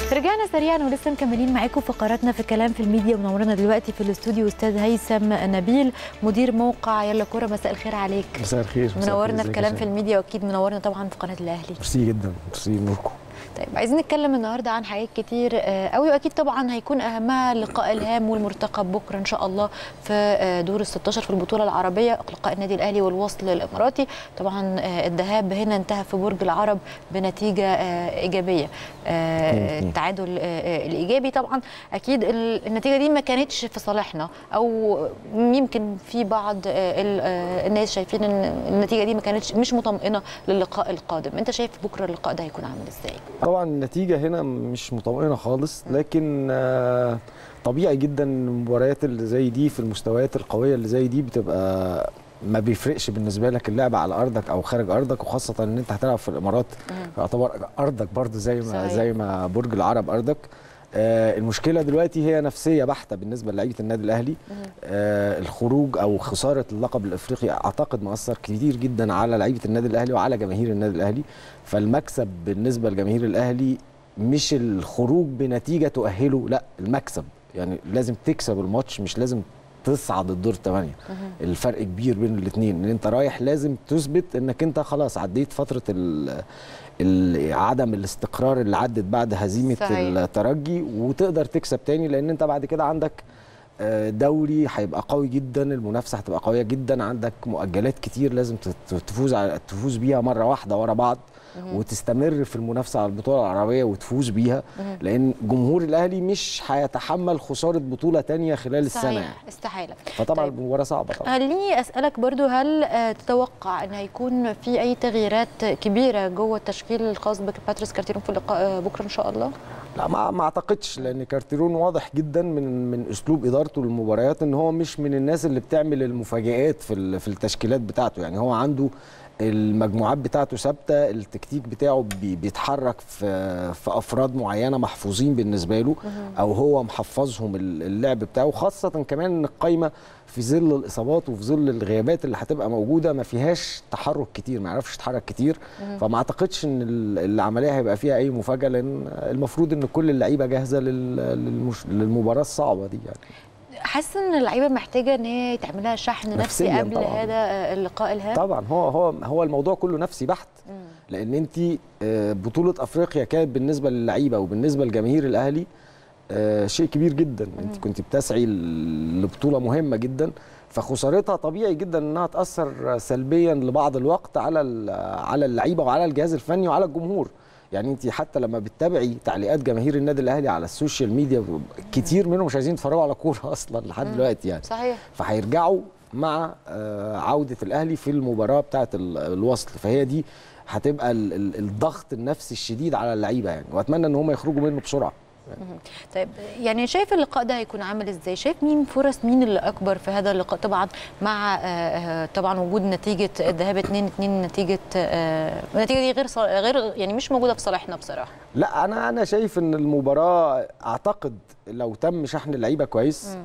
رجعنا سريعا ولسه مكملين معاكم فقراتنا في كلام في الميديا ومنورنا دلوقتي في الاستوديو استاذ هيثم نبيل مدير موقع يلا كوره مساء الخير عليك مساء الخير مساء الخير. منورنا في ازيك كلام يا في الميديا واكيد منورنا طبعا في قناه الاهلي ميرسي جدا ميرسي نوركم طيب عايزين نتكلم النهارده عن حاجات كتير آه، قوي واكيد طبعا هيكون اهمها اللقاء الهام والمرتقب بكره ان شاء الله في آه، دور ال 16 في البطوله العربيه لقاء النادي الاهلي والوصل الاماراتي طبعا آه، الذهاب هنا انتهى في برج العرب بنتيجه آه، ايجابيه آه، اتنين. التعادل آه، آه، الايجابي طبعا اكيد ال- النتيجه دي ما كانتش في صالحنا او يمكن في بعض آه، ال- آه، الناس شايفين ان النتيجه دي ما كانتش مش مطمئنه للقاء القادم انت شايف بكره اللقاء ده هيكون عامل ازاي طبعا النتيجه هنا مش مطمئنه خالص لكن آه، طبيعي جدا المباريات اللي زي دي في المستويات القويه اللي زي دي بتبقى ما بيفرقش بالنسبه لك اللعب على ارضك او خارج ارضك وخاصه ان انت هتلعب في الامارات يعتبر ارضك برضه زي ما صحيح. زي ما برج العرب ارضك آه المشكله دلوقتي هي نفسيه بحته بالنسبه للعيبه النادي الاهلي آه الخروج او خساره اللقب الافريقي اعتقد مؤثر كتير جدا على لعيبه النادي الاهلي وعلى جماهير النادي الاهلي فالمكسب بالنسبه لجماهير الاهلي مش الخروج بنتيجه تؤهله لا المكسب يعني لازم تكسب الماتش مش لازم تصعد الدور الثمانيه الفرق كبير بين الاثنين ان انت رايح لازم تثبت انك انت خلاص عديت فتره ال ال- عدم الاستقرار اللي عدت بعد هزيمه صحيح. الترجي وتقدر تكسب تاني لان انت بعد كده عندك آه، دوري هيبقى قوي جدا المنافسه هتبقى قويه جدا عندك مؤجلات كتير لازم تت- تفوز على تفوز بيها مره واحده ورا بعض وتستمر في المنافسه على البطوله العربيه وتفوز بيها لان جمهور الاهلي مش هيتحمل خساره بطوله تانية خلال السنه يعني. صحيح استحاله فطبعا طيب. المباراه صعبه طبعا خليني اسالك برضو هل آه، تتوقع ان هيكون في اي تغييرات كبيره جوه التشكيل الخاص بباتريس كارتيرون في اللقاء آه، بكره ان شاء الله لا ما ما اعتقدش لان كارتيرون واضح جدا من من اسلوب ادارته للمباريات ان هو مش من الناس اللي بتعمل المفاجآت في ال- في التشكيلات بتاعته يعني هو عنده المجموعات بتاعته ثابته التكتيك بتاعه بي- بيتحرك في في افراد معينه محفوظين بالنسبه له او هو محفظهم ال- اللعب بتاعه خاصه كمان ان القايمه في ظل الاصابات وفي ظل الغيابات اللي هتبقى موجوده ما فيهاش تحرك كتير ما يعرفش يتحرك كتير فما اعتقدش ان ال- العمليه هيبقى فيها اي مفاجاه لان المفروض ان كل اللعيبه جاهزه لل- للمش... للمباراه الصعبه دي يعني حاسس ان اللعيبه محتاجه ان هي يتعمل لها شحن نفسي نفسياً قبل طبعاً. هذا آه، اللقاء الهام طبعا هو هو هو الموضوع كله نفسي بحت لان انت آه، بطوله افريقيا كانت بالنسبه للعيبه وبالنسبه لجماهير الاهلي آه، شيء كبير جدا انت كنت بتسعي ل- لبطوله مهمه جدا فخسارتها طبيعي جدا انها تاثر سلبيا لبعض الوقت على ال- على اللعيبه وعلى الجهاز الفني وعلى الجمهور يعني انت حتى لما بتتابعي تعليقات جماهير النادي الاهلي على السوشيال ميديا كتير منهم مش عايزين يتفرجوا على كوره اصلا لحد دلوقتي يعني صحيح فهيرجعوا مع آه، عودة الأهلي في المباراة بتاعة ال- الوصل فهي دي هتبقى ال- ال- الضغط النفسي الشديد على اللعيبة يعني وأتمنى إن هم يخرجوا منه بسرعة طيب يعني شايف اللقاء ده هيكون عامل ازاي شايف مين فرص مين اللي اكبر في هذا اللقاء طبعا مع آه، آه، طبعا وجود نتيجه الذهاب 2 2 نتيجه آه، النتيجه دي غير صال- غير يعني مش موجوده في صالحنا بصراحه لا أنا أنا شايف إن المباراة أعتقد لو تم شحن اللعيبة كويس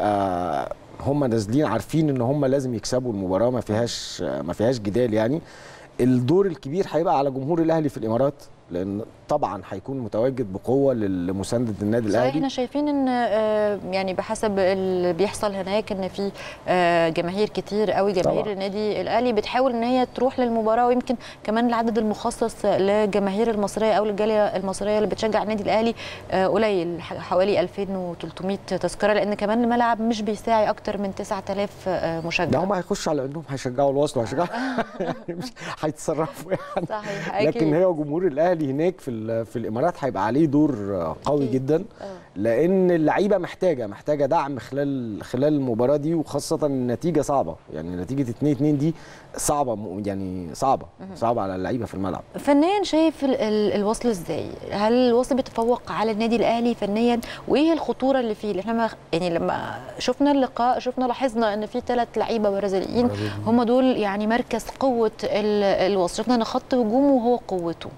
هيبقى هم نازلين عارفين إن هم لازم يكسبوا المباراة ما فيهاش ما فيهاش جدال يعني الدور الكبير هيبقى على جمهور الأهلي في الإمارات لأن طبعا هيكون متواجد بقوة لمساندة النادي صحيح الأهلي احنا شايفين ان آه، يعني بحسب اللي بيحصل هناك ان في آه، جماهير كتير قوي جماهير طبعاً. النادي الاهلي بتحاول ان هي تروح للمباراه ويمكن كمان العدد المخصص للجماهير المصريه او الجاليه المصريه اللي بتشجع النادي الاهلي آه، قليل ح- حوالي 2300 تذكره لان كمان الملعب مش بيساعي اكتر من 9000 آه، ده مشجع هم هيخشوا على انهم هيشجعوا الوصل وهيشجعوا مش هيتصرفوا يعني صحيح اكيد لكن هي جمهور الاهلي هناك في ال- في الامارات هيبقى عليه دور قوي أكيد. جدا آه. لان اللعيبه محتاجه محتاجه دعم خلال خلال المباراه دي وخاصه النتيجه صعبه يعني نتيجه 2 2 دي صعبه م- يعني صعبه صعبه على اللعيبه في الملعب فنيا شايف ال- ال- الوصل ازاي؟ هل الوصل بيتفوق على النادي الاهلي فنيا وايه الخطوره اللي فيه؟ احنا ما يعني لما شفنا اللقاء شفنا لاحظنا ان في ثلاث لعيبه برازيليين هم دول يعني مركز قوه ال- الوصل، شفنا ان خط هجومه هو قوته.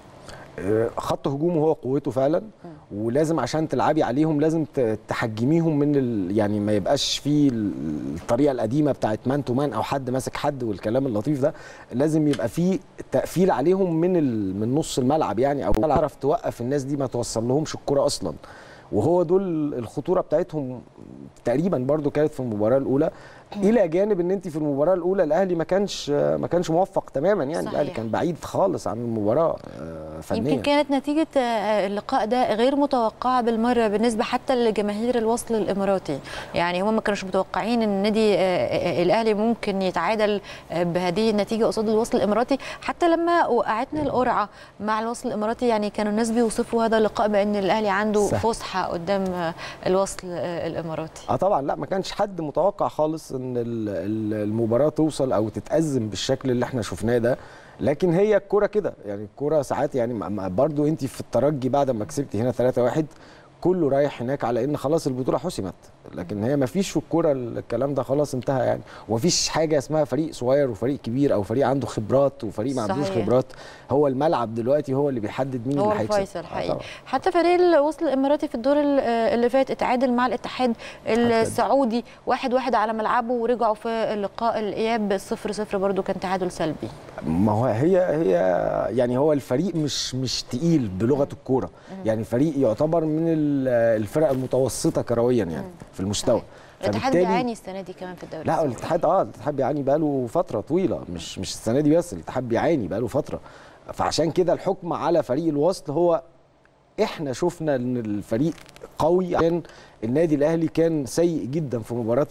آه، خط هجومه هو قوته فعلا ولازم عشان تلعبي عليهم لازم ت- تحجميهم من ال... يعني ما يبقاش في ال- الطريقه القديمه بتاعت مان تو مان او حد ماسك حد والكلام اللطيف ده لازم يبقى في تقفيل عليهم من ال... من نص الملعب يعني او تعرف توقف الناس دي ما توصل لهمش الكره اصلا وهو دول الخطوره بتاعتهم تقريبا برضو كانت في المباراه الاولى الى جانب ان انت في المباراه الاولى الاهلي ما كانش ما كانش موفق تماما يعني صحيح. الاهلي كان بعيد خالص عن المباراه آه، فنيا يمكن كانت نتيجة آه، اللقاء ده غير متوقعة بالمرة بالنسبة حتى لجماهير الوصل الإماراتي يعني هم ما كانوش متوقعين أن النادي آه، آه، الأهلي ممكن يتعادل آه، بهذه النتيجة قصاد الوصل الإماراتي حتى لما وقعتنا القرعة مع الوصل الإماراتي يعني كانوا الناس بيوصفوا هذا اللقاء بأن الأهلي عنده صح. فسحة قدام آه، الوصل آه، الإماراتي اه طبعا لا ما كانش حد متوقع خالص ان ال- ال- المباراه توصل او تتأزم بالشكل اللي احنا شفناه ده لكن هي الكوره كده يعني الكوره ساعات يعني ما- ما- برضو انت في الترجي بعد ما كسبتي هنا 3-1 كله رايح هناك على ان خلاص البطوله حسمت لكن هي ما فيش في الكوره الكلام ده خلاص انتهى يعني ومفيش حاجه اسمها فريق صغير وفريق كبير او فريق عنده خبرات وفريق ما عندوش صحيح. خبرات هو الملعب دلوقتي هو اللي بيحدد مين هو اللي هيكسب الفيصل آه حقيقي طبعاً. حتى فريق الوصل الاماراتي في الدور ال- اللي فات اتعادل مع الاتحاد السعودي واحد واحد على ملعبه ورجعوا في اللقاء الاياب صفر صفر برضو كان تعادل سلبي ما هو هي هي يعني هو الفريق مش مش تقيل بلغه الكوره يعني فريق يعتبر من ال- الفرق المتوسطه كرويا يعني في المستوى الاتحاد فبالتالي- بيعاني السنه دي كمان في الدوري لا السعودي. الاتحاد اه الاتحاد بيعاني بقاله فتره طويله مش مش السنه دي بس الاتحاد بيعاني بقاله فتره فعشان كده الحكم على فريق الوصل هو احنا شفنا ان الفريق قوي عشان النادي الاهلي كان سيء جدا في مباراه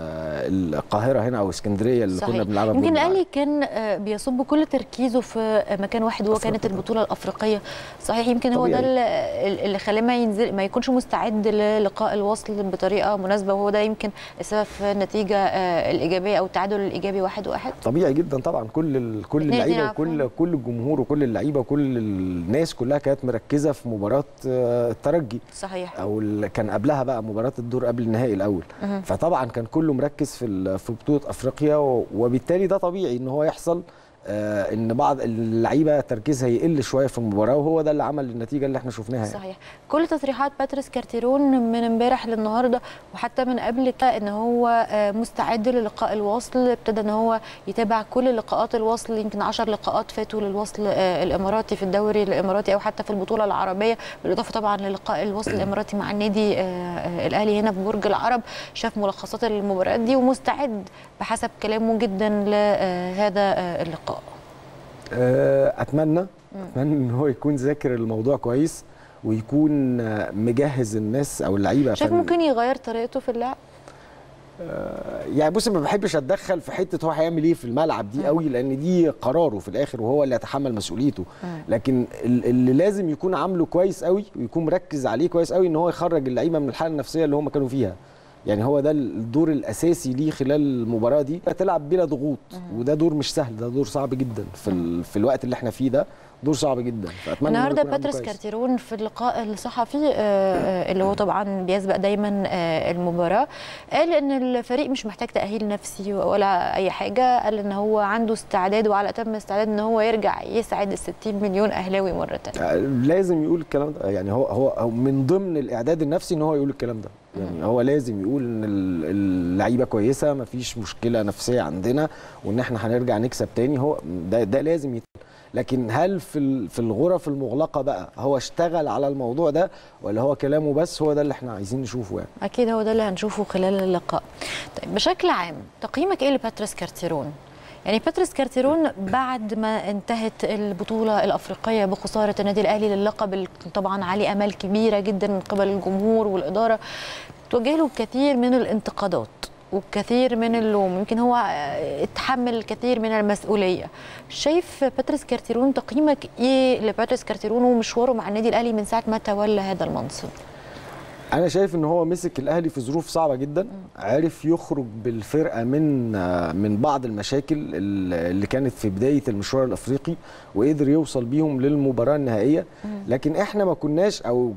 ال- القاهره هنا او اسكندريه اللي صحيح. كنا بنلعبها يمكن ضد الاهلي كان آه، بيصب كل تركيزه في مكان واحد وهو كانت أفريقيا. البطوله الافريقيه صحيح يمكن هو ده طبيعي. اللي اللي خلاه ما ينزل ما يكونش مستعد للقاء الوصل بطريقه مناسبه وهو ده يمكن السبب في النتيجه آه، الايجابيه او التعادل الايجابي واحد واحد طبيعي جدا طبعا كل ال... كل اتنين اللعيبه يلعبوا. وكل كل الجمهور وكل اللعيبه وكل الناس كلها كانت مركزه في مباراه آه، الترجي صحيح او ال- كان قبلها بقى مباراه الدور قبل النهائي الاول مهم. فطبعا كان كله مركز في ال- في بطوله افريقيا و- وبالتالي ده طبيعي ان هو يحصل آه، ان بعض اللعيبه تركيزها يقل شويه في المباراه وهو ده اللي عمل النتيجه اللي احنا شفناها يعني. صحيح كل تصريحات باتريس كارتيرون من امبارح للنهارده وحتى من قبل كده ان هو آه، مستعد للقاء الوصل ابتدى ان هو يتابع كل لقاءات الوصل يمكن 10 لقاءات فاتوا للوصل آه، الاماراتي في الدوري الاماراتي او حتى في البطوله العربيه بالاضافه طبعا للقاء الوصل الاماراتي مع النادي آه، آه، الاهلي هنا في برج العرب شاف ملخصات المباريات دي ومستعد بحسب كلامه جدا لهذا اللقاء آه، اتمنى اتمنى ان هو يكون ذاكر الموضوع كويس ويكون آه، مجهز الناس او اللعيبه شايف عشان- ممكن يغير طريقته في اللعب يعني بص ما بحبش اتدخل في حته هو هيعمل ايه في الملعب دي قوي لان دي قراره في الاخر وهو اللي يتحمل مسؤوليته لكن ال- اللي لازم يكون عامله كويس قوي ويكون مركز عليه كويس قوي ان هو يخرج اللعيبه من الحاله النفسيه اللي هم كانوا فيها يعني هو ده الدور الاساسي ليه خلال المباراه دي تلعب بلا ضغوط وده دور مش سهل ده دور صعب جدا في ال... في الوقت اللي احنا فيه ده دور صعب جدا فاتمنى إن هو النهارده يكون عامله باتريس كويس. كارتيرون في اللقاء الصحفي آه، آه، اللي هو طبعا بيسبق دايما آه، المباراه قال ان الفريق مش محتاج تاهيل نفسي ولا اي حاجه قال ان هو عنده استعداد وعلى اتم استعداد ان هو يرجع يسعد ال 60 مليون اهلاوي مره ثانيه آه، لازم يقول الكلام ده يعني هو هو هو من ضمن الاعداد النفسي ان هو يقول الكلام ده يعني هو لازم يقول ان ال- اللعيبه كويسه مفيش مشكله نفسيه عندنا وان احنا هنرجع نكسب تاني هو ده ده لازم يت... لكن هل في ال- في الغرف المغلقه بقى هو اشتغل على الموضوع ده ولا هو كلامه بس هو ده اللي احنا عايزين نشوفه يعني اكيد هو ده اللي هنشوفه خلال اللقاء طيب بشكل عام تقييمك ايه لباتريس كارتيرون يعني باتريس كارتيرون بعد ما انتهت البطولة الأفريقية بخسارة النادي الأهلي للقب اللي طبعا عليه أمال كبيرة جدا من قبل الجمهور والإدارة توجه له الكثير من الانتقادات والكثير من اللوم يمكن هو آه، اتحمل الكثير من المسؤولية شايف باتريس كارتيرون تقييمك ايه لباتريس كارتيرون ومشواره مع النادي الأهلي من ساعة ما تولى هذا المنصب انا شايف ان هو مسك الاهلي في ظروف صعبه جدا عارف يخرج بالفرقه من آه، من بعض المشاكل ال- اللي كانت في بدايه المشوار الافريقي وقدر يوصل بيهم للمباراه النهائيه لكن احنا ما كناش او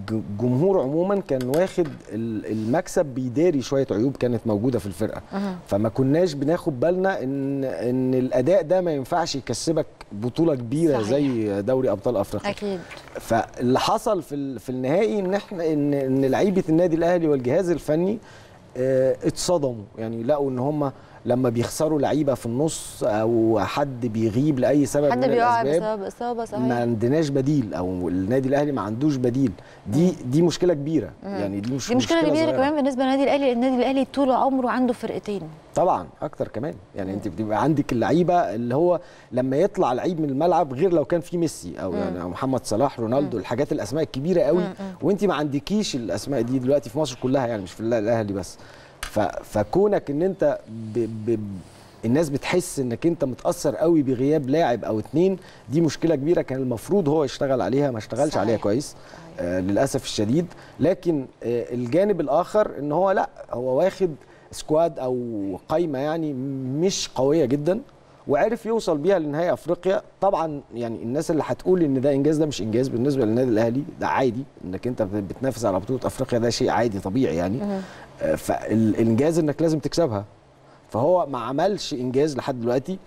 الجمهور عموما كان واخد ال- المكسب بيداري شويه عيوب كانت موجوده في الفرقه مهم. فما كناش بناخد بالنا ان ان الاداء ده ما ينفعش يكسبك بطوله كبيره صحيح. زي دوري ابطال افريقيا اكيد فاللي حصل في ال- في النهائي ان احنا ان ان لعيبه النادي الاهلي والجهاز الفني آه، اتصدموا يعني لقوا ان هم لما بيخسروا لعيبه في النص او حد بيغيب لاي سبب حد من بيقع الاسباب بسبب اصابه ما صحيح عندناش بديل او النادي الاهلي ما عندوش بديل دي دي مشكله كبيره يعني دي مش دي مشكله كبيره صغيرة. كمان بالنسبه للنادي الاهلي لان النادي الاهلي طول عمره عنده فرقتين طبعا اكتر كمان يعني انت بتبقى عندك اللعيبه اللي هو لما يطلع لعيب من الملعب غير لو كان في ميسي او يعني أو محمد صلاح رونالدو الحاجات الاسماء الكبيره قوي وانت ما عندكيش الاسماء دي دلوقتي في مصر كلها يعني مش في الاهلي بس ف... فكونك ان انت ب... ب... الناس بتحس انك انت متاثر قوي بغياب لاعب او اتنين دي مشكله كبيره كان المفروض هو يشتغل عليها ما اشتغلش صحيح. عليها كويس آه للاسف الشديد لكن آه الجانب الاخر ان هو لا هو واخد سكواد او قايمه يعني مش قويه جدا وعرف يوصل بيها لنهائي افريقيا طبعا يعني الناس اللي هتقول ان ده انجاز ده مش انجاز بالنسبه للنادي الاهلي ده عادي انك انت بتنافس على بطوله افريقيا ده شيء عادي طبيعي يعني آه، فالانجاز انك لازم تكسبها فهو ما عملش انجاز لحد دلوقتي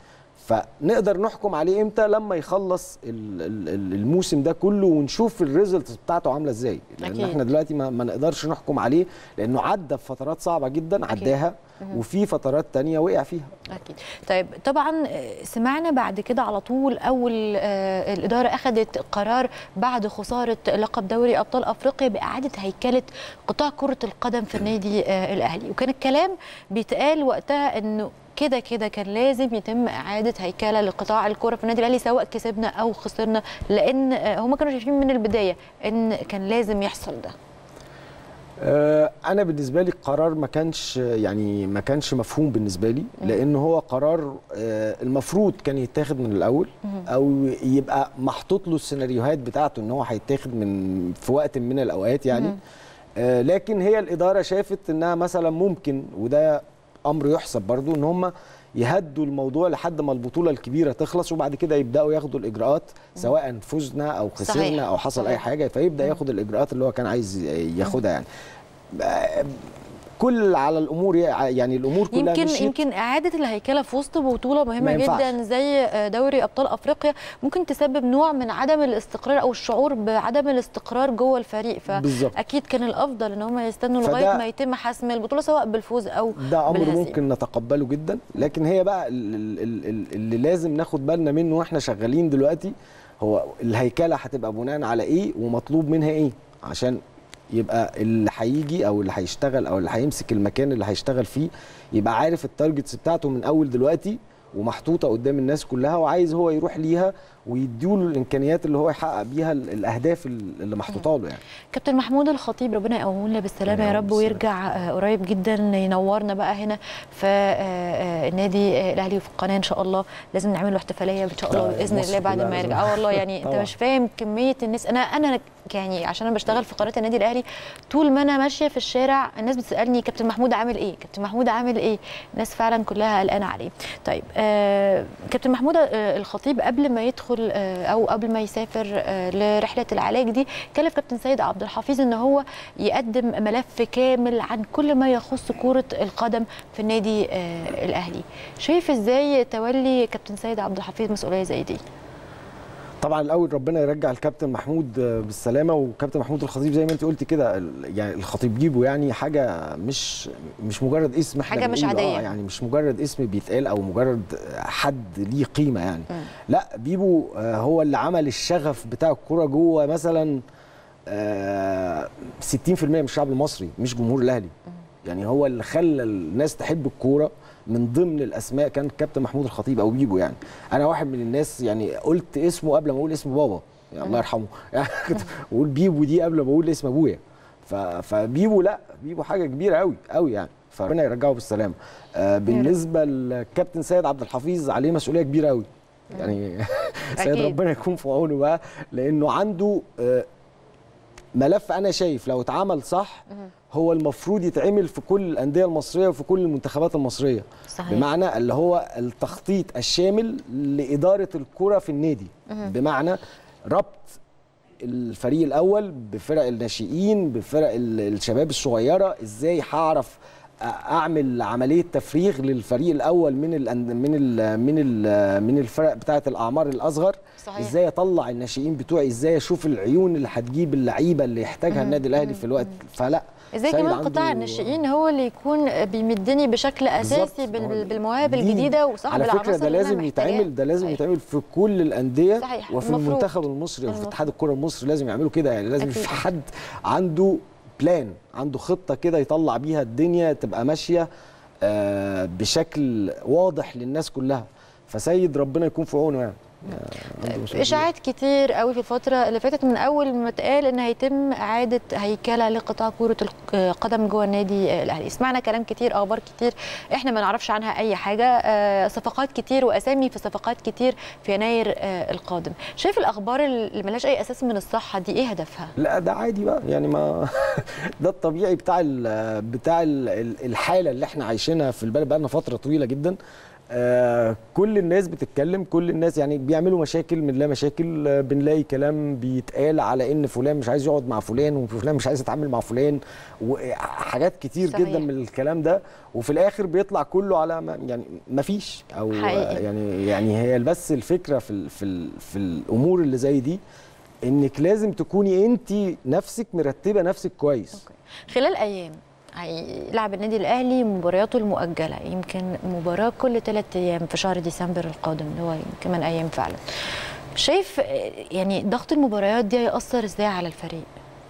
فنقدر نحكم عليه امتى لما يخلص ال- ال- ال- الموسم ده كله ونشوف الريزلتس بتاعته عامله ازاي لان أكيد. احنا دلوقتي ما, ما نقدرش نحكم عليه لانه عدى بفترات صعبه جدا عداها وفي فترات تانية وقع فيها اكيد طيب طبعا آه، سمعنا بعد كده على طول اول آه، الاداره اخذت قرار بعد خساره لقب دوري ابطال افريقيا باعاده هيكله قطاع كره القدم في النادي آه، الاهلي وكان الكلام بيتقال وقتها انه كده كده كان لازم يتم اعاده هيكله لقطاع الكره في النادي الاهلي سواء كسبنا او خسرنا لان آه، هم كانوا شايفين من البدايه ان كان لازم يحصل ده آه، انا بالنسبه لي القرار ما كانش يعني ما كانش مفهوم بالنسبه لي لان هو قرار آه، المفروض كان يتاخد من الاول او يبقى محطوط له السيناريوهات بتاعته ان هو هيتاخد من في وقت من الاوقات يعني آه، لكن هي الاداره شافت انها مثلا ممكن وده امر يحسب برضو ان هم يهدوا الموضوع لحد ما البطوله الكبيره تخلص وبعد كده يبداوا ياخدوا الاجراءات سواء فزنا او صحيح. خسرنا او حصل اي صحيح. حاجه فيبدا ياخد الاجراءات اللي هو كان عايز ياخدها يعني كل على الامور يعني الامور كلها يمكن مشيت يمكن اعاده الهيكله في وسط بطوله ما مهمه ينفعش. جدا زي دوري ابطال افريقيا ممكن تسبب نوع من عدم الاستقرار او الشعور بعدم الاستقرار جوه الفريق بالظبط. فاكيد كان الافضل ان هم يستنوا فده- لغايه ما يتم حسم البطوله سواء بالفوز او ده امر بالهزيمة. ممكن نتقبله جدا لكن هي بقى ال- ال- ال- ال- اللي لازم ناخد بالنا منه واحنا شغالين دلوقتي هو الهيكله هتبقى بناء على ايه ومطلوب منها ايه عشان يبقى اللي هيجي او اللي هيشتغل او اللي هيمسك المكان اللي هيشتغل فيه يبقى عارف التارجتس بتاعته من اول دلوقتي ومحطوطه قدام الناس كلها وعايز هو يروح ليها ويديله الامكانيات اللي هو يحقق بيها ال- الاهداف اللي محطوطه له يعني كابتن محمود الخطيب ربنا يقومه لنا بالسلامه يا يا رب رب ويرجع آه، قريب جدا ينورنا بقى هنا في آه، آه، النادي آه، الاهلي وفي القناه ان شاء الله لازم نعمل له احتفاليه ان شاء الله طبعاً، باذن مصر الله بعد كلها ما لازم. يرجع اه والله يعني انت طبعاً. مش فاهم كميه الناس انا انا يعني عشان انا بشتغل في قناه النادي الاهلي طول ما انا ماشيه في الشارع الناس بتسالني كابتن محمود عامل ايه كابتن محمود عامل ايه الناس فعلا كلها قلقانه عليه طيب آه كابتن محمود آه الخطيب قبل ما يدخل آه او قبل ما يسافر آه لرحله العلاج دي كلف كابتن سيد عبد الحفيظ ان هو يقدم ملف كامل عن كل ما يخص كره القدم في النادي آه الاهلي شايف ازاي تولي كابتن سيد عبد الحفيظ مسؤوليه زي دي طبعا الاول ربنا يرجع الكابتن محمود آه، بالسلامه وكابتن محمود الخطيب زي ما انت قلت كده ال- يعني الخطيب جيبه يعني حاجه مش مش مجرد اسم احنا حاجة مش بنقوله، عادية. آه يعني مش مجرد اسم بيتقال او مجرد حد ليه قيمه يعني لا بيبو آه، هو اللي عمل الشغف بتاع الكوره جوه مثلا آه، 60% من الشعب المصري مش جمهور الاهلي يعني هو اللي خلى الناس تحب الكوره من ضمن الاسماء كان كابتن محمود الخطيب او بيبو يعني انا واحد من الناس يعني قلت اسمه قبل ما اقول اسم بابا يعني الله يرحمه يعني كنت بقول بيبو دي قبل ما اقول اسم ابويا ف- فبيبو لا بيبو حاجه كبيره قوي قوي يعني فربنا يرجعه بالسلامه آه بالنسبه للكابتن سيد عبد الحفيظ عليه مسؤوليه كبيره قوي يعني سيد أكيد. ربنا يكون في عونه بقى لانه عنده آه ملف انا شايف لو اتعمل صح هو المفروض يتعمل في كل الانديه المصريه وفي كل المنتخبات المصريه صحيح. بمعنى اللي هو التخطيط الشامل لاداره الكره في النادي بمعنى ربط الفريق الاول بفرق الناشئين بفرق ال- الشباب الصغيره ازاي هعرف أ- اعمل عمليه تفريغ للفريق الاول من ال من ال من ال من الفرق بتاعه الاعمار الاصغر صحيح. ازاي اطلع الناشئين بتوعي ازاي اشوف العيون اللي هتجيب اللعيبه اللي يحتاجها النادي الاهلي في الوقت فلا ازاي سيد كمان عنده- قطاع الناشئين هو اللي يكون بيمدني بشكل اساسي بالظبط. بال- بالمواهب دي- الجديده وصاحب على العناصر فكره ده اللي أنا لازم محتاجاها. يتعمل ده لازم صحيح. يتعمل في كل الانديه صحيح. وفي المفروض. المنتخب المصري وفي المفروض. اتحاد الكره المصري لازم يعملوا كده يعني لازم أكيد. في حد عنده بلان عنده خطه كده يطلع بيها الدنيا تبقى ماشيه آه، بشكل واضح للناس كلها فسيد ربنا يكون في عونه يعني آه، عنده مسؤولية. اشاعات كتير قوي في الفتره اللي فاتت من اول ما اتقال ان هيتم اعاده هيكله لقطاع كره القدم جوه النادي الاهلي سمعنا كلام كتير اخبار كتير احنا ما نعرفش عنها اي حاجه آه، صفقات كتير واسامي في صفقات كتير في يناير آه، القادم شايف الاخبار اللي ملهاش اي اساس من الصحه دي ايه هدفها لا ده عادي بقى يعني ما ده الطبيعي بتاع ال بتاع ال الحاله اللي احنا عايشينها في البلد بقى لنا فتره طويله جدا آه كل الناس بتتكلم كل الناس يعني بيعملوا مشاكل من لا مشاكل آه بنلاقي كلام بيتقال على ان فلان مش عايز يقعد مع فلان وفلان مش عايز يتعامل مع فلان وحاجات كتير صحيح. جدا من الكلام ده وفي الاخر بيطلع كله على ما يعني ما فيش او حقيقي. يعني يعني هي بس الفكره في ال في ال في الامور اللي زي دي انك لازم تكوني انت نفسك مرتبه نفسك كويس أوكي. خلال ايام هيلعب النادي الاهلي مبارياته المؤجله يمكن مباراه كل ثلاث ايام في شهر ديسمبر القادم اللي هو كمان ايام فعلا شايف آه، يعني ضغط المباريات دي هيأثر ازاي على الفريق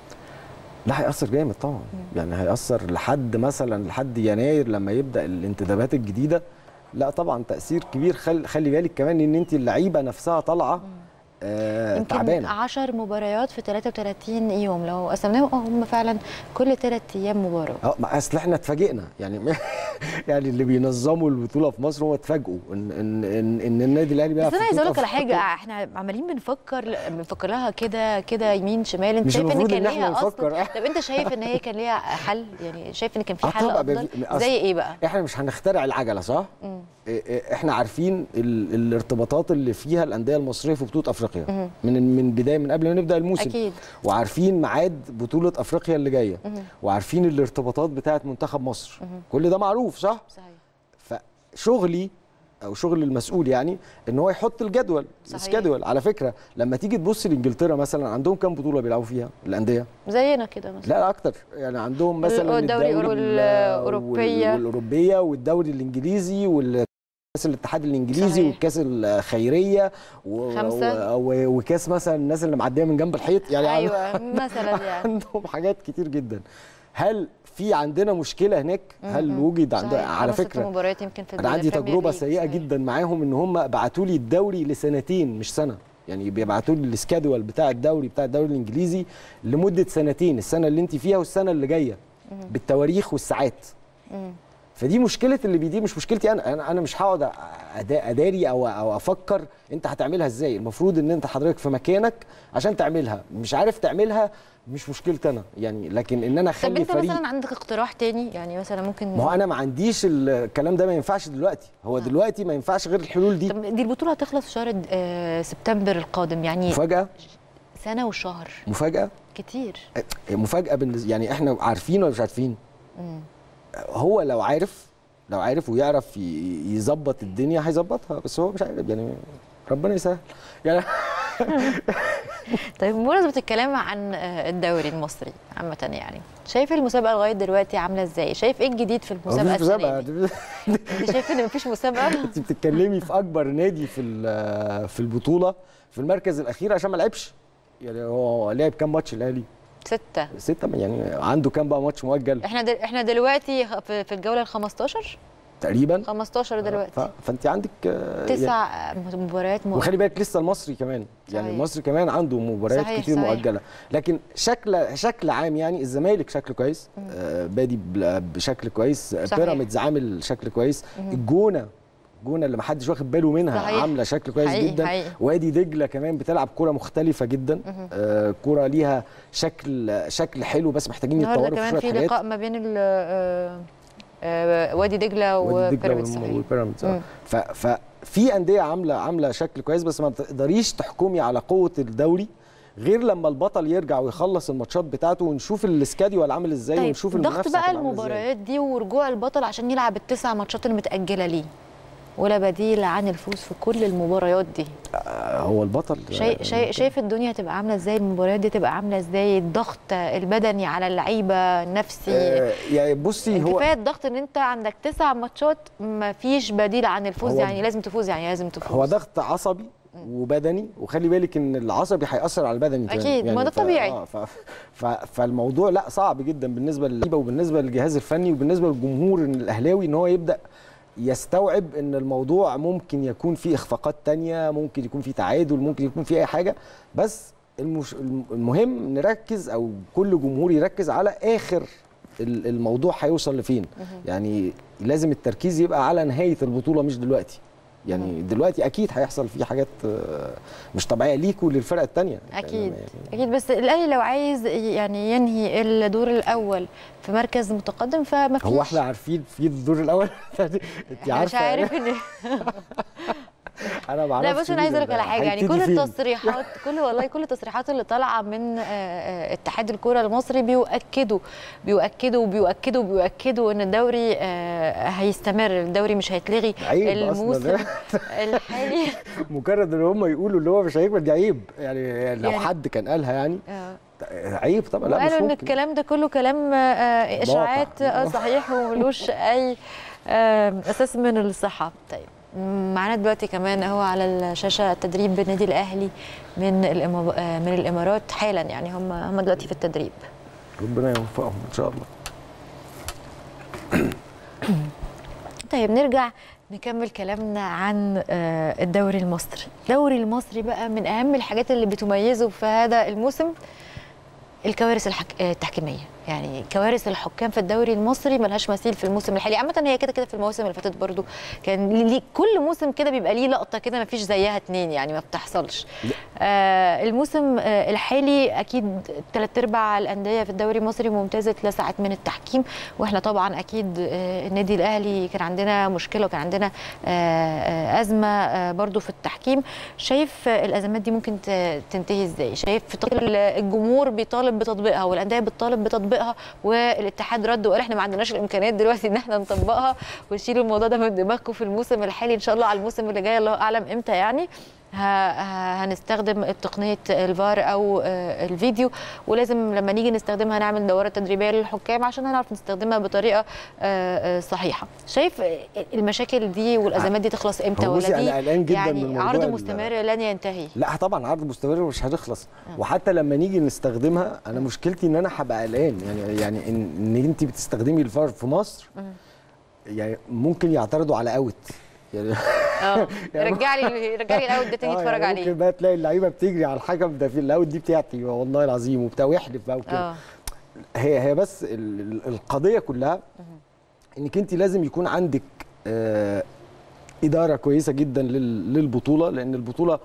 لا هيأثر جامد طبعا يعني هيأثر لحد مثلا لحد يناير لما يبدأ الانتدابات الجديدة لا طبعا تأثير كبير خلي, خلي بالك كمان ان انت اللعيبة نفسها طالعة آه يمكن تعبانة 10 مباريات في 33 يوم لو قسمناهم اه هم فعلا كل ثلاث ايام مباراه اه ما اصل احنا اتفاجئنا يعني يعني اللي بينظموا البطولة في مصر هو اتفاجئوا ان ان ان, إن النادي الاهلي بيلعب بس انا في عايزه اقول بطولة لك على حاجه أفريقيا. احنا عمالين بنفكر بنفكر لها كده كده يمين شمال انت مش شايف ان المفروض كان إن إحنا ليها نفكر. اصلا طب انت شايف ان هي كان ليها حل يعني شايف ان كان في آه حل طبعاً، افضل بي- أصل- زي ايه بقى احنا مش هنخترع العجله صح؟ مم. إيه- إيه، احنا عارفين ال... الارتباطات اللي فيها الانديه المصريه في بطوله افريقيا من من بدايه من قبل ما نبدا الموسم اكيد وعارفين ميعاد بطوله افريقيا اللي جايه مهم. وعارفين الارتباطات بتاعه منتخب مصر كل ده معروف صح؟ صحيح فشغلي او شغل المسؤول يعني ان هو يحط الجدول صحيح. السكادول على فكره لما تيجي تبص لانجلترا مثلا عندهم كام بطوله بيلعبوا فيها الانديه زينا كده مثلا لا لا اكتر يعني عندهم مثلا الدوري وال- والأوروبية. والاوروبيه والدوري الانجليزي وال كاس الاتحاد الانجليزي صحيح. والكاس الخيريه و... خمسة. و... وكاس مثلا الناس اللي معديه من جنب الحيط يعني ايوه مثلا يعني عندهم حاجات كتير جدا هل في عندنا مشكله هناك هل وجد عندنا صحيح. على خمس ست فكره مباريات يمكن في انا عندي البريمير تجربه ليج. سيئه صحيح. جدا معاهم ان هم بعتوا لي الدوري لسنتين مش سنه يعني بيبعتوا لي السكادول بتاع الدوري بتاع الدوري الانجليزي لمده سنتين السنه اللي انت فيها والسنه اللي جايه بالتواريخ والساعات مم. فدي مشكله اللي بيدي مش مشكلتي انا انا انا مش هقعد أدا- اداري او او افكر انت هتعملها ازاي المفروض ان انت حضرتك في مكانك عشان تعملها مش عارف تعملها مش مشكلتي انا يعني لكن ان انا طب اخلي انت فريق مثلا عندك اقتراح تاني يعني مثلا ممكن ما هو انا ما عنديش الكلام ده ما ينفعش دلوقتي هو دلوقتي ما ينفعش غير الحلول دي طب دي البطوله هتخلص في شهر آه، سبتمبر القادم يعني مفاجاه سنه وشهر مفاجاه كتير مفاجاه بالنسبه يعني احنا عارفين ولا مش عارفين مم. هو لو عارف لو عارف ويعرف ي- يظبط الدنيا هيظبطها بس هو مش عارف يعني ربنا يسهل يعني طيب بمناسبه الكلام عن آه، الدوري المصري عامه يعني شايف المسابقه لغايه دلوقتي عامله ازاي شايف ايه الجديد في هو المسابقه مفيش مسابقه السنه دي انت شايف ان مفيش مسابقه انت بتتكلمي في اكبر نادي في ال- في البطوله في المركز الاخير عشان ما لعبش يعني هو لعب كام ماتش الاهلي؟ سته سته يعني عنده كام بقى ماتش مؤجل احنا دل... احنا دلوقتي في في الجوله ال 15 تقريبا 15 ف... دلوقتي فانت عندك آه، يعني تسع مباريات مؤجلة. وخلي بالك لسه المصري كمان يعني صحيح. المصري كمان عنده مباريات صحيح، كتير صحيح. مؤجله لكن شكل شكل عام يعني الزمالك شكل كويس آه بادي بل- بشكل كويس آه، صحيح. بيراميدز عامل شكل كويس الجونه الجونه اللي محدش واخد باله منها صحيح. عامله شكل كويس حقيقي، جدا حقيقي. وادي دجله كمان بتلعب كوره مختلفه جدا آه كوره ليها شكل شكل حلو بس محتاجين النهارده يتطوروا في كمان شويه في حاجات لقاء ما بين ال- آه، آه، وادي دجله وادي دجله وبيراميدز والم- صحيح والبيراميدز مم. آه. ف- ففي انديه عامله عامله شكل كويس بس ما تقدريش تحكمي على قوه الدوري غير لما البطل يرجع ويخلص الماتشات بتاعته ونشوف السكاديول عامل ازاي طيب ونشوف ضغط المنافسه بقى هتبقى عاملة إزاي. المباريات دي ورجوع البطل عشان يلعب التسع ماتشات المتأجلة ليه ولا بديل عن الفوز في كل المباريات دي آه، هو البطل شايف شايف شايف الدنيا تبقى عامله ازاي المباريات دي تبقى عامله ازاي الضغط البدني على اللعيبه النفسي آه، يعني بصي هو كفايه الضغط ان انت عندك تسع ماتشات ما فيش بديل عن الفوز هو- يعني لازم تفوز يعني لازم تفوز هو ضغط عصبي وبدني وخلي بالك ان العصبي هياثر على البدني كمان. أكيد، ما ده ف- طبيعي. آه، ف... ف... فالموضوع لا صعب جدا بالنسبه للعيبه وبالنسبه للجهاز الفني وبالنسبه للجمهور الاهلاوي ان هو يبدا يستوعب ان الموضوع ممكن يكون فيه اخفاقات تانية ممكن يكون فيه تعادل ممكن يكون فيه اي حاجه بس المش... المهم نركز او كل جمهور يركز على اخر ال- الموضوع هيوصل لفين يعني لازم التركيز يبقى على نهايه البطوله مش دلوقتي يعني دلوقتي اكيد هيحصل فيه حاجات آه، مش طبيعيه ليكوا وللفرق الثانيه اكيد اكيد بس الاهلي لو عايز يعني ينهي الدور الاول في مركز متقدم فما فيش هو احنا عارفين في الدور الاول انت إحنا مش عارفه عارف ان انا ما لا اعرفش بس انا عايزه اقول لك على حاجه يعني كل هيبتدي فين. التصريحات كل والله كل التصريحات اللي طالعه من آه، آه، اتحاد الكره المصري بيؤكدوا بيؤكدوا وبيؤكدوا وبيؤكدوا ان الدوري آه، هيستمر الدوري مش هيتلغي عيب أصلاً الموسم ده. الحالي مجرد ان هم يقولوا اللي هو مش هيكمل دي عيب يعني لو يعني- حد كان قالها يعني آه. عيب طبعا لا مش وقالوا ان ممكن الكلام ده كله كلام آه، اشاعات آه، صحيح وملوش اي آه، اساس من الصحه طيب معانا دلوقتي كمان اهو على الشاشه تدريب بالنادي الاهلي من الإما- آه، من الامارات حالا يعني هم هم دلوقتي في التدريب ربنا يوفقهم ان شاء الله طيب نرجع نكمل كلامنا عن آه، الدوري المصري الدوري المصري بقى من اهم الحاجات اللي بتميزه في هذا الموسم الكوارث الحك... آه، التحكيميه يعني كوارث الحكام في الدوري المصري ملهاش مثيل في الموسم الحالي عامه هي كده كده في المواسم اللي فاتت برضو كان لي... لي- كل موسم كده بيبقى ليه لقطه كده ما فيش زيها اتنين يعني ما بتحصلش آه الموسم آه الحالي اكيد ثلاث ارباع الانديه في الدوري المصري ممتازه اتلسعت من التحكيم واحنا طبعا اكيد آه النادي الاهلي كان عندنا مشكله وكان عندنا آه آه ازمه آه برضو في التحكيم شايف آه الازمات دي ممكن ت- تنتهي ازاي شايف في تط- الجمهور بيطالب بتطبيقها والانديه بتطالب بتطبيقها والاتحاد رد وقال احنا ما عندناش الامكانيات دلوقتي ان احنا نطبقها ونشيل الموضوع ده من دماغكم في الموسم الحالي ان شاء الله على الموسم اللي جاي الله اعلم امتى يعني ه- ه- هنستخدم تقنيه الفار او آه، الفيديو ولازم لما نيجي نستخدمها نعمل دورات تدريبيه للحكام عشان نعرف نستخدمها بطريقه آه، آه، صحيحه شايف المشاكل دي والازمات دي تخلص امتى هو بصي ولا دي أنا قلقان جداً يعني من موضوع عرض ال- مستمر لن ينتهي لا طبعا عرض مستمر مش هتخلص وحتى لما نيجي نستخدمها انا مشكلتي ان انا هبقى قلقان يعني يعني ان, إن انت بتستخدمي الفار في مصر يعني ممكن يعترضوا على اوت يعني اه يعني رجع لي رجع لي الاول ده تاني آه، اتفرج يعني عليه ممكن بقى تلاقي اللعيبه بتجري على الحكم ده في الاوت دي بتاعتي والله العظيم وبتاع ويحلف بقى وكده اه هي هي بس ال- ال- القضيه كلها انك انت لازم يكون عندك آه اداره كويسه جدا لل- للبطوله لان البطوله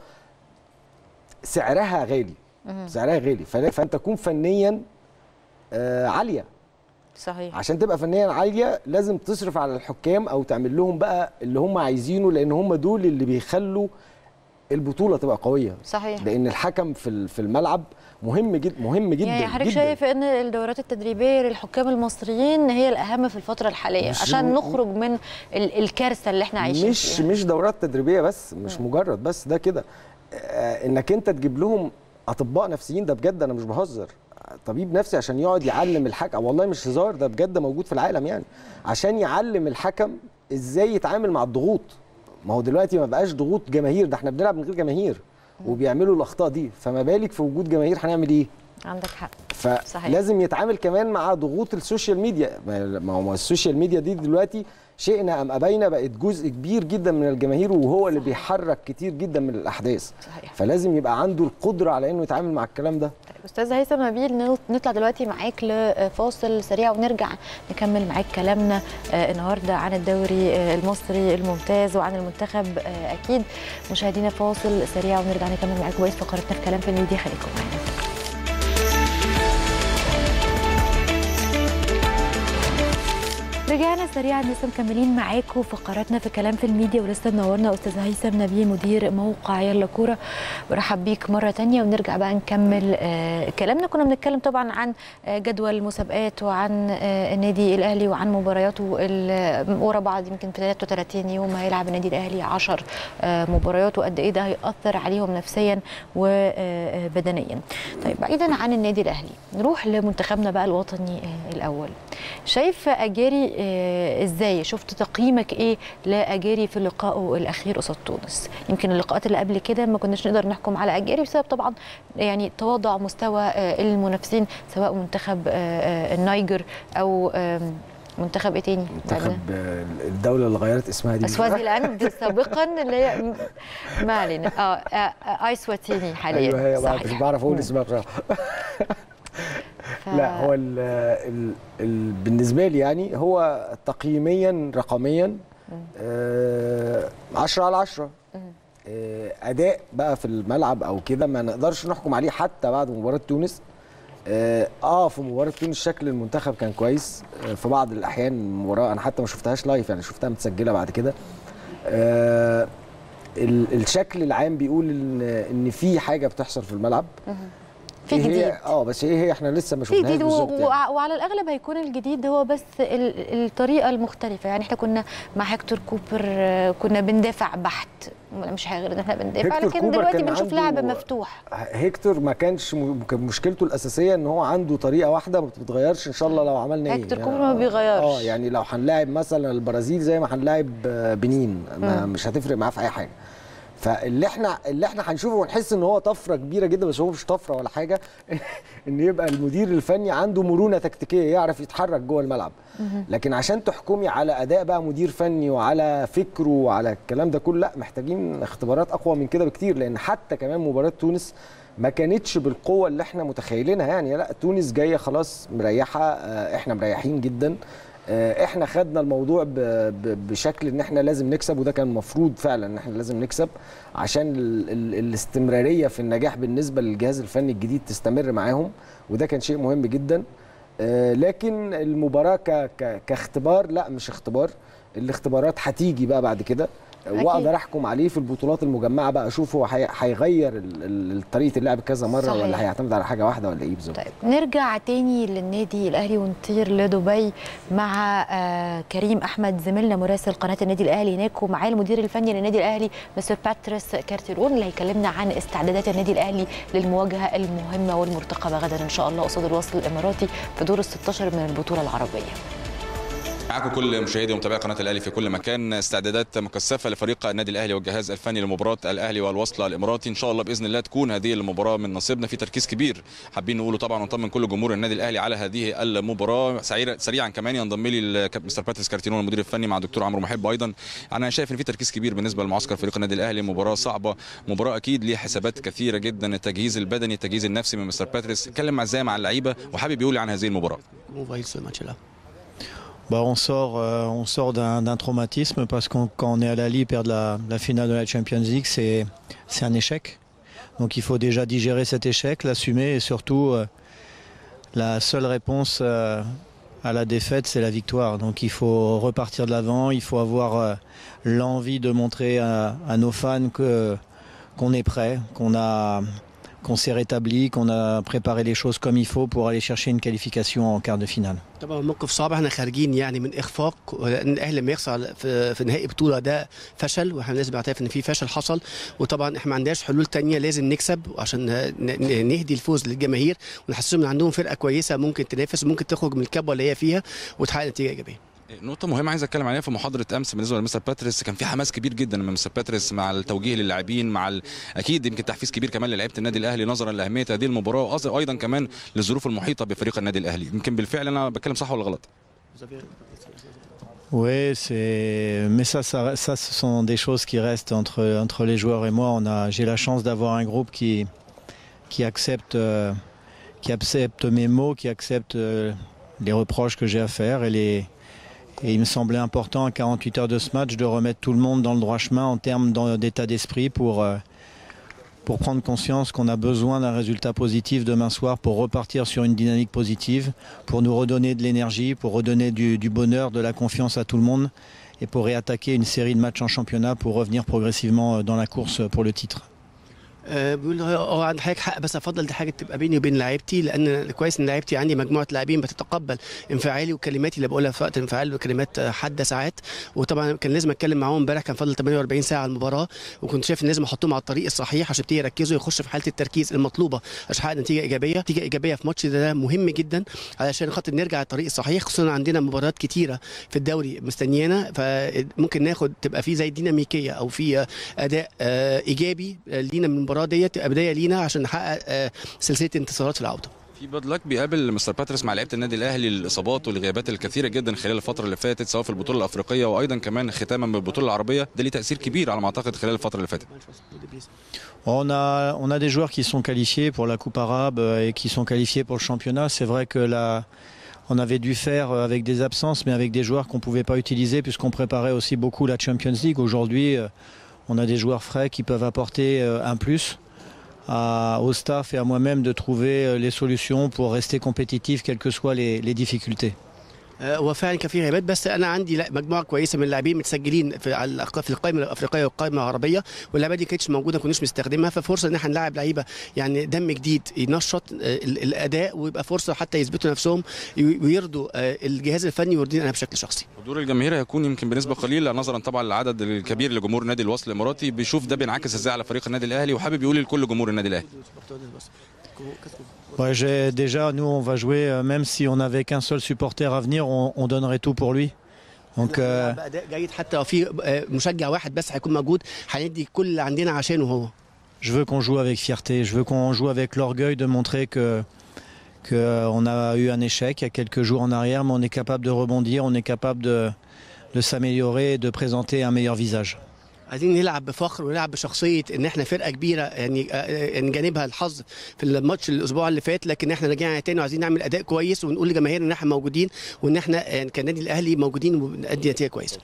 سعرها غالي سعرها غالي فلا- فانت تكون فنيا آه عاليه صحيح عشان تبقى فنيا عاليه لازم تصرف على الحكام او تعمل لهم بقى اللي هم عايزينه لان هم دول اللي بيخلوا البطوله تبقى قويه صحيح لان الحكم في ال- في الملعب مهم جدا مهم جدا يعني حضرتك جدا. شايف ان الدورات التدريبيه للحكام المصريين هي الاهم في الفتره الحاليه مش عشان م- نخرج من ال- الكارثه اللي احنا عايشين مش فيها مش دورات تدريبيه بس مش مجرد بس ده كده آه، انك انت تجيب لهم اطباء نفسيين ده بجد انا مش بهزر طبيب نفسي عشان يقعد يعلم الحكم والله مش هزار ده بجد موجود في العالم يعني عشان يعلم الحكم ازاي يتعامل مع الضغوط ما هو دلوقتي ما بقاش ضغوط جماهير ده احنا بنلعب من غير جماهير وبيعملوا الاخطاء دي فما بالك في وجود جماهير هنعمل ايه عندك حق فلازم يتعامل كمان مع ضغوط السوشيال ميديا ما ما هو السوشيال ميديا دي دلوقتي شئنا ام ابينا بقت جزء كبير جدا من الجماهير وهو اللي بيحرك كتير جدا من الاحداث صحيح فلازم يبقى عنده القدره على انه يتعامل مع الكلام ده طيب استاذ هيثم نبيل نطلع دلوقتي معاك لفاصل سريع ونرجع نكمل معاك كلامنا آه، النهارده عن الدوري آه، المصري الممتاز وعن المنتخب آه، اكيد مشاهدينا فاصل سريع ونرجع نكمل معاكم بقيه فقرتنا في كلام في الميديا خليكم معانا رجعنا سريعا لسه مكملين معاكم فقراتنا في كلام في الميديا ولسه منورنا استاذ هيثم نبيه مدير موقع يلا كوره برحب بيك مره تانية ونرجع بقى نكمل آه كلامنا كنا بنتكلم طبعا عن آه جدول المسابقات وعن آه النادي الاهلي وعن مبارياته ورا بعض يمكن في 33 يوم هيلعب النادي الاهلي 10 آه مباريات وقد ايه ده هيأثر عليهم نفسيا وبدنيا طيب بعيدا عن النادي الاهلي نروح لمنتخبنا بقى الوطني آه الاول شايف اجاري آه ازاي شفت تقييمك ايه لاجاري في لقائه الاخير قصاد تونس يمكن اللقاءات اللي قبل كده ما كناش نقدر نحكم على اجاري بسبب طبعا يعني تواضع مستوى آه المنافسين سواء منتخب آه النيجر او منتخب ايه تاني؟ منتخب الدوله اللي غيرت اسمها دي سوازيلاند سابقا اللي هي ما علينا اه ايسواتيني حاليا ايوه هي مش بعرف اقول اسمها بصراحه ف... لا هو ال ال ال بالنسبه لي يعني هو تقييميا رقميا 10 آه على 10 آه اداء بقى في الملعب او كده ما نقدرش نحكم عليه حتى بعد مباراه تونس اه, آه في مباراه تونس شكل المنتخب كان كويس آه في بعض الاحيان المباراه انا حتى ما شفتهاش لايف يعني شفتها متسجله بعد كده آه الشكل العام بيقول ان ان في حاجه بتحصل في الملعب في جديد اه بس ايه هي احنا لسه ما شفناهاش جديد و... يعني. وعلى الاغلب هيكون الجديد هو بس ال... الطريقه المختلفه يعني احنا كنا مع هيكتور كوبر كنا بندافع بحت مش غير ان احنا بندافع لكن دلوقتي بنشوف لعب مفتوح هيكتور ما كانش م... مشكلته الاساسيه ان هو عنده طريقه واحده ما بتتغيرش ان شاء الله لو عملنا ايه هيكتور كوبر ما بيغيرش اه يعني لو هنلاعب مثلا البرازيل زي ما هنلاعب بنين ما مش هتفرق معاه في اي حاجه فاللي احنا اللي احنا هنشوفه ونحس ان هو طفره كبيره جدا بس هو مش طفره ولا حاجه ان يبقى المدير الفني عنده مرونه تكتيكيه يعرف يتحرك جوه الملعب لكن عشان تحكمي على اداء بقى مدير فني وعلى فكره وعلى الكلام ده كله لا محتاجين اختبارات اقوى من كده بكتير لان حتى كمان مباراه تونس ما كانتش بالقوه اللي احنا متخيلينها يعني لا تونس جايه خلاص مريحه احنا مريحين جدا احنا خدنا الموضوع بشكل ان احنا لازم نكسب وده كان المفروض فعلا ان احنا لازم نكسب عشان ال ال الاستمراريه في النجاح بالنسبه للجهاز الفني الجديد تستمر معاهم وده كان شيء مهم جدا لكن المباراه ك ك كاختبار لا مش اختبار الاختبارات هتيجي بقى بعد كده واقدر احكم عليه في البطولات المجمعه بقى اشوف هو هيغير طريقه اللعب كذا مره صحيح. ولا هيعتمد على حاجه واحده ولا ايه بالظبط طيب نرجع تاني للنادي الاهلي ونطير لدبي مع آه كريم احمد زميلنا مراسل قناه النادي الاهلي هناك ومعاه المدير الفني للنادي الاهلي مستر باتريس كارتيرون اللي هيكلمنا عن استعدادات النادي الاهلي للمواجهه المهمه والمرتقبه غدا ان شاء الله قصاد الوصل الاماراتي في دور ال 16 من البطوله العربيه معاكم كل مشاهدي ومتابعي قناه الاهلي في كل مكان استعدادات مكثفه لفريق النادي الاهلي والجهاز الفني لمباراه الاهلي والوصل الاماراتي ان شاء الله باذن الله تكون هذه المباراه من نصيبنا في تركيز كبير حابين نقوله طبعا ونطمن كل جمهور النادي الاهلي على هذه المباراه سريعا كمان ينضم لي مستر باتريس كارتينون المدير الفني مع الدكتور عمرو محب ايضا انا شايف ان في تركيز كبير بالنسبه لمعسكر فريق النادي الاهلي مباراه صعبه مباراه اكيد ليها حسابات كثيره جدا التجهيز البدني التجهيز النفسي من مستر باتريس اتكلم ازاي مع اللعيبه وحابب يقول عن هذه المباراه Bah, on sort, euh, on sort d'un traumatisme parce qu'on quand on est à la Ligue, perdre la, la, finale de la Champions League, c'est un échec. Donc il faut déjà digérer cet échec, l'assumer et surtout euh, la seule réponse euh, à la défaite, c'est la victoire. Donc il faut repartir de l'avant, il faut avoir l'envie de montrer à, à nos fans que qu'on est prêt, qu'on a qu'on s'est rétabli, qu'on a préparé les choses comme il faut pour aller chercher une qualification en quart de finale. طبعا موقف صعب احنا خارجين يعني من اخفاق لان الاهلي لما يخسر في, في نهائي بطوله ده فشل واحنا لازم نعترف ان في فشل حصل وطبعا احنا ما عندناش حلول تانية لازم نكسب عشان نهدي الفوز للجماهير ونحسسهم ان عندهم فرقه كويسه ممكن تنافس ممكن تخرج من الكبوه اللي هي فيها وتحقق نتيجه ايجابيه. نقطة مهمة عايز اتكلم عليها في محاضرة امس بالنسبة لمستر باتريس كان في حماس كبير جدا من مستر باتريس مع التوجيه للاعبين مع ال... اكيد يمكن تحفيز كبير كمان للعيبة النادي الاهلي نظرا لاهمية هذه المباراة وايضا كمان للظروف المحيطة بفريق النادي الاهلي يمكن بالفعل انا بتكلم صح ولا غلط؟ Oui, c'est mais ça, ça, ça, ce sont des choses qui restent entre entre les joueurs et moi. On a, j'ai la chance d'avoir un groupe qui qui accepte euh, qui accepte mes mots, qui accepte euh, les reproches que j'ai à faire et les et il me semblait important à 48 heures de ce match de remettre tout le monde dans le droit chemin en termes d'état d'esprit pour, euh, pour prendre conscience qu'on a besoin d'un résultat positif demain soir pour repartir sur une dynamique positive, pour nous redonner de l'énergie, pour redonner du, du bonheur, de la confiance à tout le monde et pour réattaquer une série de matchs en championnat pour revenir progressivement dans la course pour le titre. آه، بيقول اه عند حضرتك حق بس افضل دي حاجه تبقى بيني وبين لعيبتي لان كويس ان لعيبتي عندي مجموعه لاعبين بتتقبل انفعالي وكلماتي اللي بقولها في وقت انفعال وكلمات آه، حاده ساعات وطبعا كان لازم اتكلم معاهم امبارح كان فاضل 48 ساعه على المباراه وكنت شايف ان لازم احطهم على الطريق الصحيح عشان يبتدي يركزوا يخشوا في حاله التركيز المطلوبه عشان يحقق نتيجه ايجابيه نتيجه ايجابيه في ماتش ده مهم جدا علشان خاطر نرجع على الطريق الصحيح خصوصا عندنا مباريات كتيره في الدوري مستنيانا فممكن ناخد تبقى في زي ديناميكيه او في آه، اداء آه، ايجابي آه، لينا من المباراه ديت تبقى بدايه لينا عشان نحقق آه، سلسله انتصارات في العوده في باد لك بيقابل مستر باتريس مع لعيبه النادي الاهلي الاصابات والغيابات الكثيره جدا خلال الفتره اللي فاتت سواء في البطوله الافريقيه وايضا كمان ختاما بالبطوله العربيه ده ليه تاثير كبير على ما اعتقد خلال الفتره اللي فاتت On a, on a des joueurs qui sont qualifiés pour la Coupe arabe euh, et qui sont qualifiés pour le championnat. C'est vrai que là, on avait dû faire euh, avec des absences, mais avec des joueurs qu'on ne pouvait pas utiliser puisqu'on préparait aussi beaucoup la Champions League. Aujourd'hui, euh, on a des joueurs frais qui peuvent apporter euh, un plus à- au staff et à moi-même de trouver euh, les solutions pour rester compétitif, quelles que soient les- les difficultés. آه، هو فعلا كان في غيابات بس انا عندي لا مجموعه كويسه من اللاعبين متسجلين في على الأق- في القائمه الافريقيه والقائمه العربيه واللعيبه دي كانتش موجوده ما كناش بنستخدمها ففرصه ان احنا نلاعب لعيبه يعني دم جديد ينشط آه، ال- الاداء ويبقى فرصه حتى يثبتوا نفسهم ي- ويرضوا آه، الجهاز الفني ويرضيني انا بشكل شخصي حضور الجماهير هيكون يمكن بنسبه قليله نظرا طبعا للعدد الكبير لجمهور نادي الوصل الاماراتي بيشوف ده بينعكس ازاي على فريق النادي الاهلي وحابب يقول لكل جمهور النادي الاهلي Ouais, j'ai- déjà, nous, on va jouer, euh, même si on n'avait qu'un seul supporter à venir, on, on donnerait tout pour lui. Donc, euh, هنلعب باداء جيد حتى لو في آه، مشجع واحد بس هيكون موجود هندي كل اللي عندنا عشانه هو je veux qu'on joue avec fierté, je veux qu'on joue avec l'orgueil de montrer que qu'on a eu un échec il y a quelques jours en arrière, mais on est capable de rebondir, on est capable de, de s'améliorer et de présenter un meilleur visage. عايزين نلعب بفخر ونلعب بشخصيه ان احنا فرقه كبيره يعني آه، آه، ان جانبها الحظ في الماتش الاسبوع اللي فات لكن احنا رجعنا تاني وعايزين نعمل اداء كويس ونقول لجماهيرنا ان احنا موجودين وان احنا يعني كنادي الاهلي موجودين وبنأدي نتيجه كويسه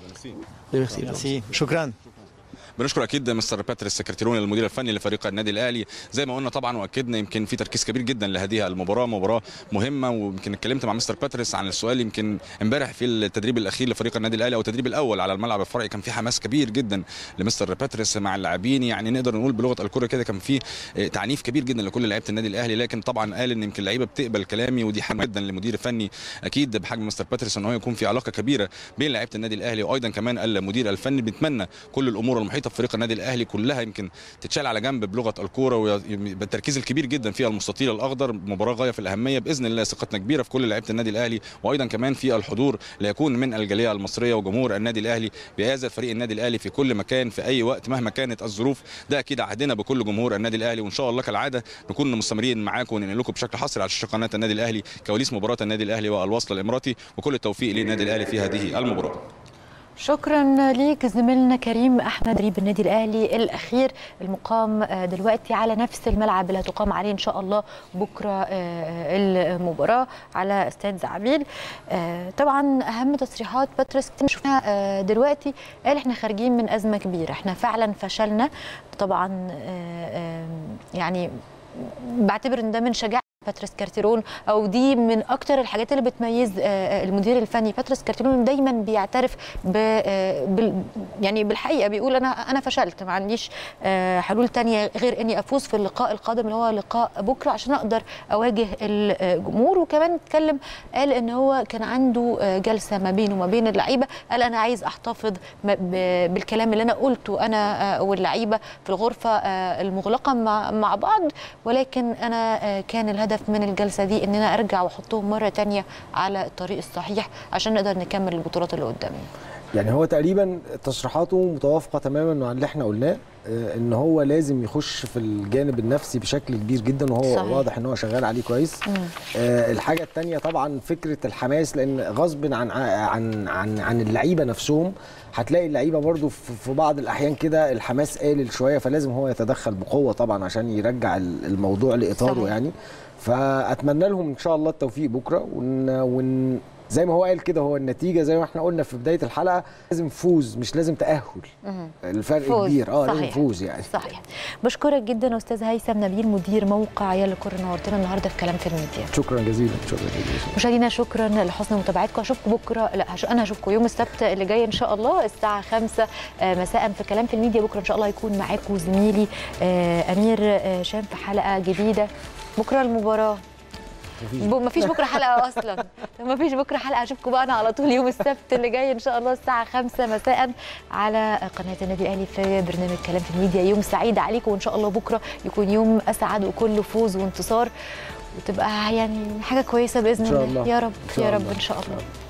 ميرسي Merci. Shukran. بنشكر اكيد مستر باتريس سكرتيرون المدير الفني لفريق النادي الاهلي زي ما قلنا طبعا واكدنا يمكن في تركيز كبير جدا لهذه المباراه مباراه مهمه ويمكن اتكلمت مع مستر باتريس عن السؤال يمكن امبارح في التدريب الاخير لفريق النادي الاهلي او التدريب الاول على الملعب الفرعي كان في حماس كبير جدا لمستر باتريس مع اللاعبين يعني نقدر نقول بلغه الكره كده كان في آه، تعنيف كبير جدا لكل لعيبه النادي الاهلي لكن طبعا قال ان يمكن اللعيبه بتقبل كلامي ودي حاجه جدا لمدير فني اكيد بحجم مستر باتريس ان هو يكون في علاقه كبيره بين لعيبه النادي الاهلي وايضا كمان المدير الفني بنتمنى كل الامور المحيطه بفريق النادي الاهلي كلها يمكن تتشال على جنب بلغه الكوره ويبقى التركيز الكبير جدا فيها المستطيل الاخضر مباراه غايه في الاهميه باذن الله ثقتنا كبيره في كل لعيبه النادي الاهلي وايضا كمان في الحضور اللي يكون من الجاليه المصريه وجمهور النادي الاهلي بيعزل فريق النادي الاهلي في كل مكان في اي وقت مهما كانت الظروف ده اكيد عهدنا بكل جمهور النادي الاهلي وان شاء الله كالعاده نكون مستمرين معاكم وننقل لكم بشكل حصري على شاشه قناه النادي الاهلي كواليس مباراه النادي الاهلي والوصل الاماراتي وكل التوفيق للنادي الاهلي في هذه المباراه شكرا ليك زميلنا كريم احمد ريب النادي الاهلي الاخير المقام آه، دلوقتي على نفس الملعب اللي هتقام عليه ان شاء الله بكره آه، المباراه على استاد زعبيل آه، طبعا اهم تصريحات باتريس كتير شفناها آه، دلوقتي قال احنا خارجين من ازمه كبيره احنا فعلا فشلنا طبعا آه، آه، يعني بعتبر ان ده من شجاعه باتريس كارتيرون او دي من اكتر الحاجات اللي بتميز آه، آه، المدير الفني باتريس كارتيرون دايما بيعترف ب آه، بال يعني بالحقيقه بيقول انا انا فشلت ما عنديش آه، حلول تانية غير اني افوز في اللقاء القادم اللي هو لقاء بكره عشان اقدر اواجه الجمهور وكمان اتكلم قال ان هو كان عنده آه، جلسه ما بينه وما بين اللعيبه قال انا عايز احتفظ م- ب- بالكلام اللي انا قلته انا آه، واللعيبه في الغرفه آه، المغلقه مع مع بعض ولكن انا آه، كان الهدف من الجلسه دي ان انا ارجع واحطهم مره تانية على الطريق الصحيح عشان نقدر نكمل البطولات اللي قدامنا يعني هو تقريبا تصريحاته متوافقه تماما مع اللي احنا قلناه آه، ان هو لازم يخش في الجانب النفسي بشكل كبير جدا وهو صحيح. واضح ان هو شغال عليه كويس آه، الحاجه الثانيه طبعا فكره الحماس لان غصب عن عن عن عن اللعيبه نفسهم هتلاقي اللعيبه برضو في في بعض الاحيان كده الحماس قالل شويه فلازم هو يتدخل بقوه طبعا عشان يرجع ال- الموضوع لاطاره صحيح. يعني فاتمنى لهم ان شاء الله التوفيق بكره ون, ون زي ما هو قال كده هو النتيجه زي ما احنا قلنا في بدايه الحلقه لازم فوز مش لازم تاهل الفرق فوز. كبير اه لازم صحيح. فوز يعني صحيح بشكرك جدا استاذ هيثم نبيل مدير موقع يلا كره نورتنا النهارده في كلام في الميديا شكرا جزيلا شكرا جزيلا مشاهدينا شكرا لحسن متابعتكم اشوفكم بكره لا هش... انا هشوفكم يوم السبت اللي جاي ان شاء الله الساعه 5 مساء في كلام في الميديا بكره ان شاء الله هيكون معاكم زميلي آه، امير آه، شام في حلقه جديده بكره المباراه ب- مفيش بكره حلقه اصلا مفيش بكره حلقه اشوفكم بقى انا على طول يوم السبت اللي جاي ان شاء الله الساعه 5 مساء على قناه النادي الاهلي في برنامج كلام في الميديا يوم سعيد عليكم وان شاء الله بكره يكون يوم اسعد وكله فوز وانتصار وتبقى يعني حاجه كويسه باذن إن شاء الله الله. يا رب إن شاء يا رب الله. ان شاء إن شاء الله الله.